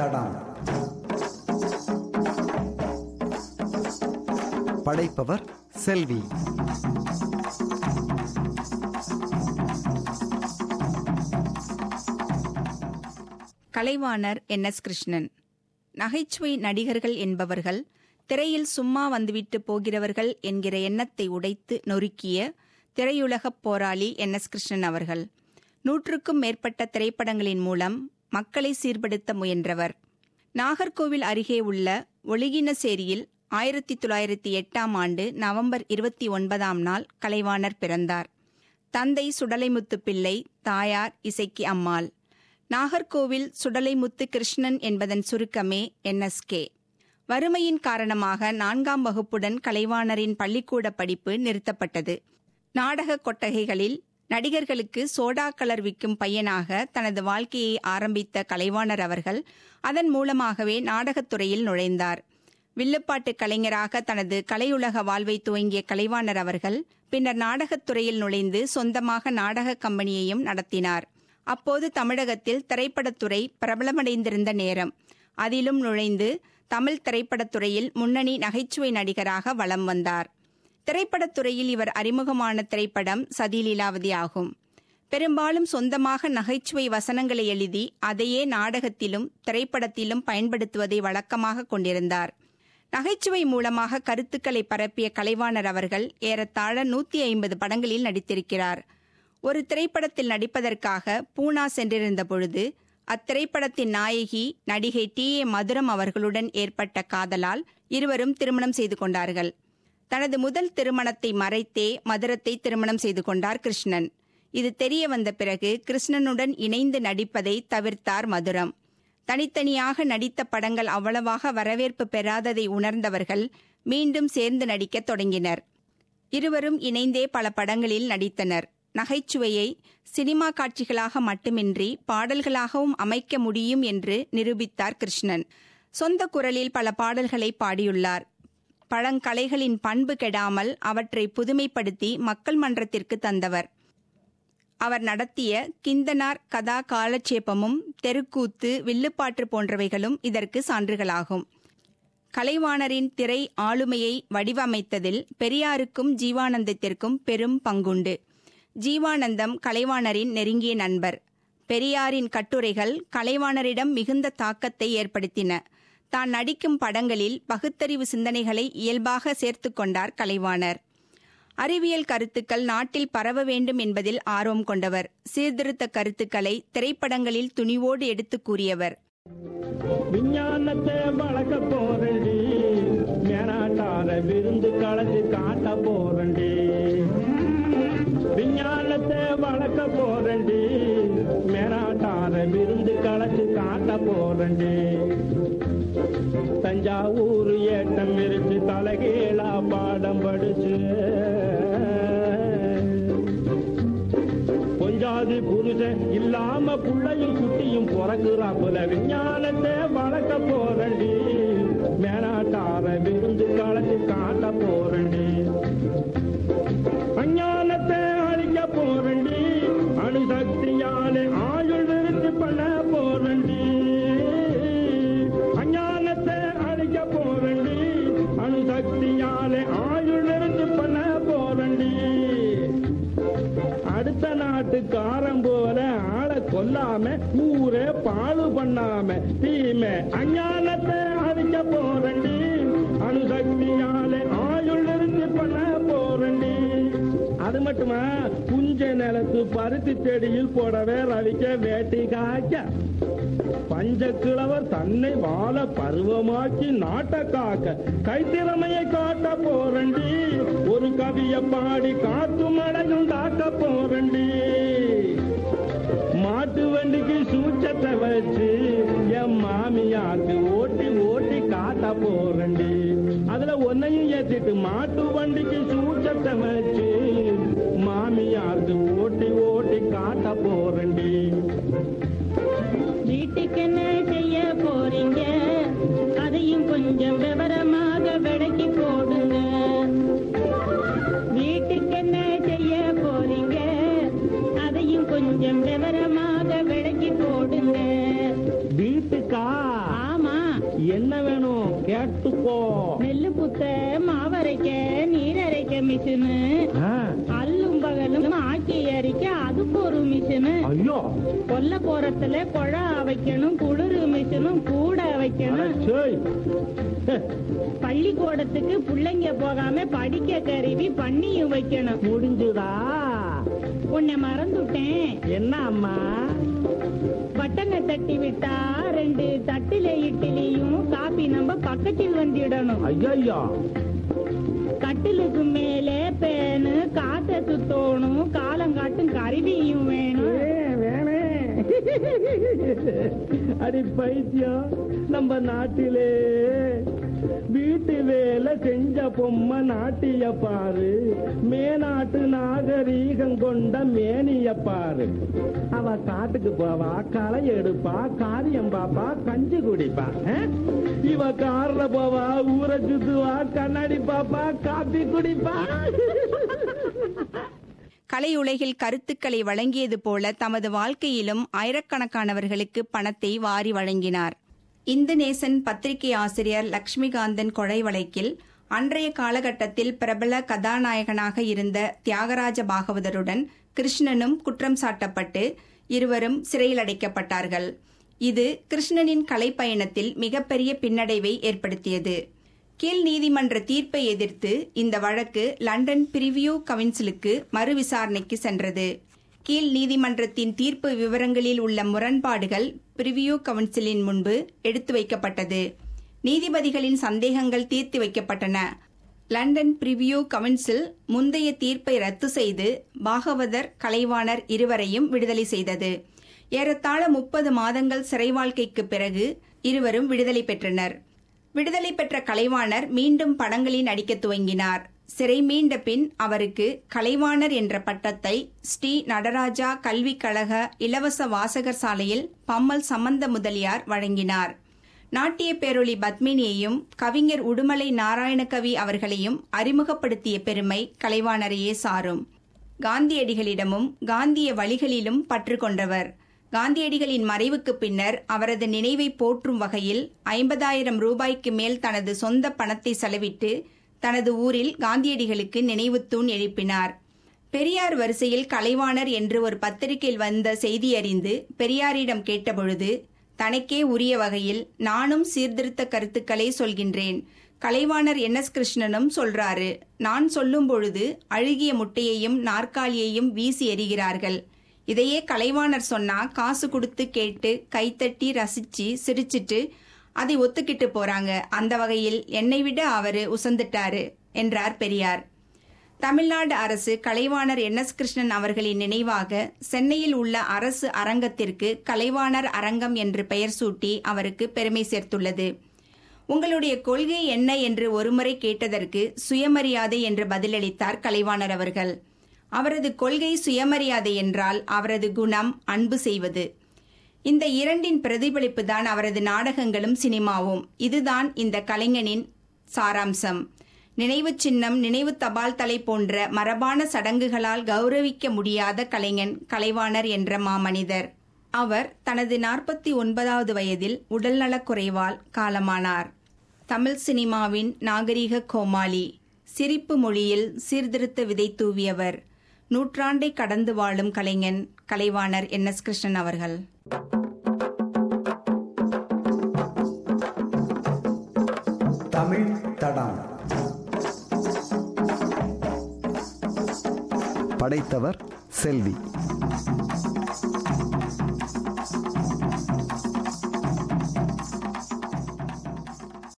தடம் படைப்பவர் செல்வி கலைவாணர் என் எஸ் கிருஷ்ணன் நகைச்சுவை நடிகர்கள் என்பவர்கள் திரையில் சும்மா வந்துவிட்டு போகிறவர்கள் என்கிற எண்ணத்தை உடைத்து நொறுக்கிய திரையுலகப் போராளி என் எஸ் கிருஷ்ணன் அவர்கள் நூற்றுக்கும் மேற்பட்ட திரைப்படங்களின் மூலம் மக்களை சீர்படுத்த முயன்றவர் நாகர்கோவில் அருகே உள்ள ஒழுகினசேரியில் ஆயிரத்தி தொள்ளாயிரத்தி எட்டாம் ஆண்டு நவம்பர் இருபத்தி ஒன்பதாம் நாள் கலைவாணர் பிறந்தார் தந்தை சுடலைமுத்து பிள்ளை தாயார் இசைக்கு அம்மாள் நாகர்கோவில் சுடலைமுத்து கிருஷ்ணன் என்பதன் சுருக்கமே என்எஸ்கே வறுமையின் காரணமாக நான்காம் வகுப்புடன் கலைவாணரின் பள்ளிக்கூட படிப்பு நிறுத்தப்பட்டது நாடக கொட்டகைகளில் நடிகர்களுக்கு சோடா கலர் விற்கும் பையனாக தனது வாழ்க்கையை ஆரம்பித்த கலைவாணர் அவர்கள் அதன் மூலமாகவே நாடகத்துறையில் நுழைந்தார் வில்லுப்பாட்டு கலைஞராக தனது கலையுலக வாழ்வை துவங்கிய கலைவாணர் அவர்கள் பின்னர் நாடகத்துறையில் நுழைந்து சொந்தமாக நாடக கம்பெனியையும் நடத்தினார் அப்போது தமிழகத்தில் திரைப்படத்துறை பிரபலமடைந்திருந்த நேரம் அதிலும் நுழைந்து தமிழ் திரைப்படத்துறையில் முன்னணி நகைச்சுவை நடிகராக வலம் வந்தார் திரைப்படத்துறையில் இவர் அறிமுகமான திரைப்படம் சதிலீலாவதி ஆகும் பெரும்பாலும் சொந்தமாக நகைச்சுவை வசனங்களை எழுதி அதையே நாடகத்திலும் திரைப்படத்திலும் பயன்படுத்துவதை வழக்கமாக கொண்டிருந்தார் நகைச்சுவை மூலமாக கருத்துக்களை பரப்பிய கலைவாணர் அவர்கள் ஏறத்தாழ நூத்தி ஐம்பது படங்களில் நடித்திருக்கிறார் ஒரு திரைப்படத்தில் நடிப்பதற்காக பூனா சென்றிருந்த பொழுது அத்திரைப்படத்தின் நாயகி நடிகை டி ஏ மதுரம் அவர்களுடன் ஏற்பட்ட காதலால் இருவரும் திருமணம் செய்து கொண்டார்கள் தனது முதல் திருமணத்தை மறைத்தே மதுரத்தை திருமணம் செய்து கொண்டார் கிருஷ்ணன் இது தெரிய வந்த பிறகு கிருஷ்ணனுடன் இணைந்து நடிப்பதை தவிர்த்தார் மதுரம் தனித்தனியாக நடித்த படங்கள் அவ்வளவாக வரவேற்பு பெறாததை உணர்ந்தவர்கள் மீண்டும் சேர்ந்து நடிக்கத் தொடங்கினர் இருவரும் இணைந்தே பல படங்களில் நடித்தனர் நகைச்சுவையை சினிமா காட்சிகளாக மட்டுமின்றி பாடல்களாகவும் அமைக்க முடியும் என்று நிரூபித்தார் கிருஷ்ணன் சொந்த குரலில் பல பாடல்களை பாடியுள்ளார் பழங்கலைகளின் பண்பு கெடாமல் அவற்றை புதுமைப்படுத்தி மக்கள் மன்றத்திற்கு தந்தவர் அவர் நடத்திய கிந்தனார் கதா காலட்சேபமும் தெருக்கூத்து வில்லுப்பாட்டு போன்றவைகளும் இதற்கு சான்றுகளாகும் கலைவாணரின் திரை ஆளுமையை வடிவமைத்ததில் பெரியாருக்கும் ஜீவானந்தத்திற்கும் பெரும் பங்குண்டு ஜீவானந்தம் கலைவாணரின் நெருங்கிய நண்பர் பெரியாரின் கட்டுரைகள் கலைவாணரிடம் மிகுந்த தாக்கத்தை ஏற்படுத்தின தான் நடிக்கும் படங்களில் பகுத்தறிவு சிந்தனைகளை இயல்பாக சேர்த்து கொண்டார் கலைவாணர் அறிவியல் கருத்துக்கள் நாட்டில் பரவ வேண்டும் என்பதில் ஆர்வம் கொண்டவர் சீர்திருத்த கருத்துக்களை திரைப்படங்களில் துணிவோடு எடுத்துக் கூறியவர் விஞ்ஞானத்தை வளர்க்க போறண்டி மேனாட்டார விருந்து கலந்து காட்ட போறண்டி விஞ்ஞானத்தை வளர்க்க போறண்டி மேனாட்டார விருந்து கலந்து காட்ட போறண்டி தஞ்சாவூர் ஏட்டம் இருச்சு தலைகீழா பாடம் படிச்சு பொஞ்சாதி புருஷன் இல்லாம புள்ளையும் குட்டியும் பிறக்குறாப்புல விஞ்ஞானத்தை வளர்க்க போறண்டி மேனாட்டார விருந்து கலந்து காட்ட போறண்டி அஞ்ஞானத்தை அழிக்க போறண்டி அணுசக்தியாலே ஆயுள் நிறுத்தி பண்ண போறண்டி அஞ்ஞானத்தை அழிக்க போறண்டி அணுசக்தியாலே ஆயுள் நிறுத்தி பண்ண போறண்டி அடுத்த நாட்டுக்காரன் போல ஆளை கொல்லாம ஊரே பாழு பண்ணாம தீமை அஞ்ஞானத்தை அழிக்க போறண்டி அணுசக்தியாலே ஆயுள் நிறுத்தி பண்ண போறண்டி அது மட்டுமா புஞ்ச நிலத்து பருத்தி செடியில் போடவே ரவிக்க வேட்டி காய்க்க பஞ்சக்கிழவர் தன்னை வாழ பருவமாக்கி நாட்ட காக்க கைத்திறமையை காட்ட போறண்டி ஒரு கவிய பாடி காத்து மழையும் தாக்க போறண்டி மாட்டு வண்டிக்கு சூச்சத்தை வச்சு என் மாமியாருக்கு ஓட்டி ஓட்டி காட்ட போறண்டி அதுல ஒன்னையும் ஏத்திட்டு மாட்டு வண்டிக்கு சூச்சத்தை வச்சு மாமியாருக்கு ஓட்டி ஓட்டி காட்ட போறண்டி வீட்டுக்கு என்ன செய்ய போறீங்க அதையும் கொஞ்சம் விவரமாக விளக்கி போடுங்க வீட்டுக்கு என்ன செய்ய போறீங்க அதையும் கொஞ்சம் விவரமாக விளக்கி போடுங்க வீட்டுக்கா இருக்கும் நெல்லு குத்த மாவரைக்க நீரரைக்க மிஷினு அல்லும் பகலும் ஆக்கி அரிக்க அதுக்கு ஒரு மிஷினு ஐயோ கொல்ல போறத்துல குழா வைக்கணும் குளிர் மிஷினும் கூட வைக்கணும் அடச்சேய். பள்ளிக்கூடத்துக்கு பிள்ளைங்க போகாம படிக்க கருவி பண்ணியும் வைக்கணும் முடிஞ்சுதா உன்னை மறந்துட்டேன் என்ன அம்மா பட்டங்க தட்டி விட்டா ரெண்டு தட்டுல இட்லியும் காபி நம்ம பக்கத்தில் வந்துடணும் ஐயோ கட்டிலுக்கு மேலே பேனு காத்த சுத்தோணும் காலங்காட்டும் கருவியும் வேணும் வேணே அடி பைத்தியம் நம்ம நாட்டிலே வீட்டு வேலை செஞ்ச பொம்மை நாட்டிய பாரு மேநாட்டு நாகரீகம் கொண்ட மேனிய பாரு அவ காட்டுக்கு போவா களை எடுப்பா காரியம் பாப்பா கஞ்சி குடிப்பா ஆ? இவ கார்ல போவா ஊரை சுத்துவா கண்ணாடி பாப்பா காப்பி குடிப்பா கலையுலகில் கருத்துக்களை வழங்கியது போல தமது வாழ்க்கையிலும் ஆயிரக்கணக்கானவர்களுக்கு பணத்தை வாரி வழங்கினார் இந்து நேசன் பத்திரிகை ஆசிரியர் லக்ஷ்மிகாந்தன் கொலை வழக்கில் அன்றைய காலகட்டத்தில் பிரபல கதாநாயகனாக இருந்த தியாகராஜ பாகவதருடன் கிருஷ்ணனும் குற்றம் சாட்டப்பட்டு இருவரும் சிறையில் அடைக்கப்பட்டார்கள் இது கிருஷ்ணனின் கலைப்பயணத்தில் மிகப்பெரிய பின்னடைவை ஏற்படுத்தியது கீழ் நீதிமன்ற தீர்ப்பை எதிர்த்து இந்த வழக்கு லண்டன் பிரிவியூ கவுன்சிலுக்கு மறு விசாரணைக்கு சென்றது கீழ் நீதிமன்றத்தின் தீர்ப்பு விவரங்களில் உள்ள முரண்பாடுகள் பிரிவியூ கவுன்சிலின் முன்பு எடுத்து வைக்கப்பட்டது நீதிபதிகளின் சந்தேகங்கள் தீர்த்து வைக்கப்பட்டன லண்டன் பிரிவியூ கவுன்சில் முந்தைய தீர்ப்பை ரத்து செய்து பாகவதர் கலைவாணர் இருவரையும் விடுதலை செய்தது ஏறத்தாழ முப்பது மாதங்கள் சிறை வாழ்க்கைக்கு பிறகு இருவரும் விடுதலை பெற்றனர் விடுதலை பெற்ற கலைவாணர் மீண்டும் படங்களில் நடிக்க துவங்கினார் சிறை மீண்ட பின் அவருக்கு கலைவாணர் என்ற பட்டத்தை ஸ்ரீ நடராஜா கல்விக் கழக இலவச வாசகர் சாலையில் பம்மல் சம்பந்த முதலியார் வழங்கினார் நாட்டிய பேரொளி பத்மினியையும் கவிஞர் உடுமலை நாராயணகவி அவர்களையும் அறிமுகப்படுத்திய பெருமை கலைவாணரையே சாரும் காந்தியடிகளிடமும் காந்திய வழிகளிலும் பற்று கொண்டவர் காந்தியடிகளின் மறைவுக்கு பின்னர் அவரது நினைவை போற்றும் வகையில் ஐம்பதாயிரம் ரூபாய்க்கு மேல் தனது சொந்த பணத்தை செலவிட்டு தனது ஊரில் காந்தியடிகளுக்கு நினைவு தூண் எழுப்பினார் பெரியார் வரிசையில் கலைவாணர் என்று ஒரு பத்திரிகையில் வந்த செய்தி அறிந்து பெரியாரிடம் கேட்டபொழுது தனக்கே உரிய வகையில் நானும் சீர்திருத்த கருத்துக்களை சொல்கின்றேன் கலைவாணர் என் எஸ் கிருஷ்ணனும் சொல்றாரு நான் சொல்லும் பொழுது அழுகிய முட்டையையும் நாற்காலியையும் வீசி எறிகிறார்கள் இதையே கலைவாணர் சொன்னா காசு கொடுத்து கேட்டு கைத்தட்டி ரசிச்சு சிரிச்சிட்டு அதை ஒத்துக்கிட்டு போறாங்க அந்த வகையில் என்னை விட அவரு உசந்துட்டாரு என்றார் பெரியார் தமிழ்நாடு அரசு கலைவாணர் என் எஸ் கிருஷ்ணன் அவர்களின் நினைவாக சென்னையில் உள்ள அரசு அரங்கத்திற்கு கலைவாணர் அரங்கம் என்று பெயர் சூட்டி அவருக்கு பெருமை சேர்த்துள்ளது உங்களுடைய கொள்கை என்ன என்று ஒருமுறை கேட்டதற்கு சுயமரியாதை என்று பதிலளித்தார் கலைவாணர் அவர்கள் அவரது கொள்கை சுயமரியாதை என்றால் அவரது குணம் அன்பு செய்வது இந்த இரண்டின் பிரதிபலிப்பு தான் அவரது நாடகங்களும் சினிமாவும் இதுதான் இந்த கலைஞனின் சாராம்சம் நினைவு சின்னம் நினைவு தபால் தலை போன்ற மரபான சடங்குகளால் கௌரவிக்க முடியாத கலைஞன் கலைவாணர் என்ற மாமனிதர் அவர் தனது நாற்பத்தி ஒன்பதாவது வயதில் உடல்நலக் குறைவால் காலமானார் தமிழ் சினிமாவின் நாகரிக கோமாளி சிரிப்பு மொழியில் சீர்திருத்த விதை தூவியவர் நூற்றாண்டை கடந்து வாழும் கலைஞன் கலைவாணர் என் எஸ் கிருஷ்ணன் அவர்கள் தமிழ் தடம் படைத்தவர் செல்வி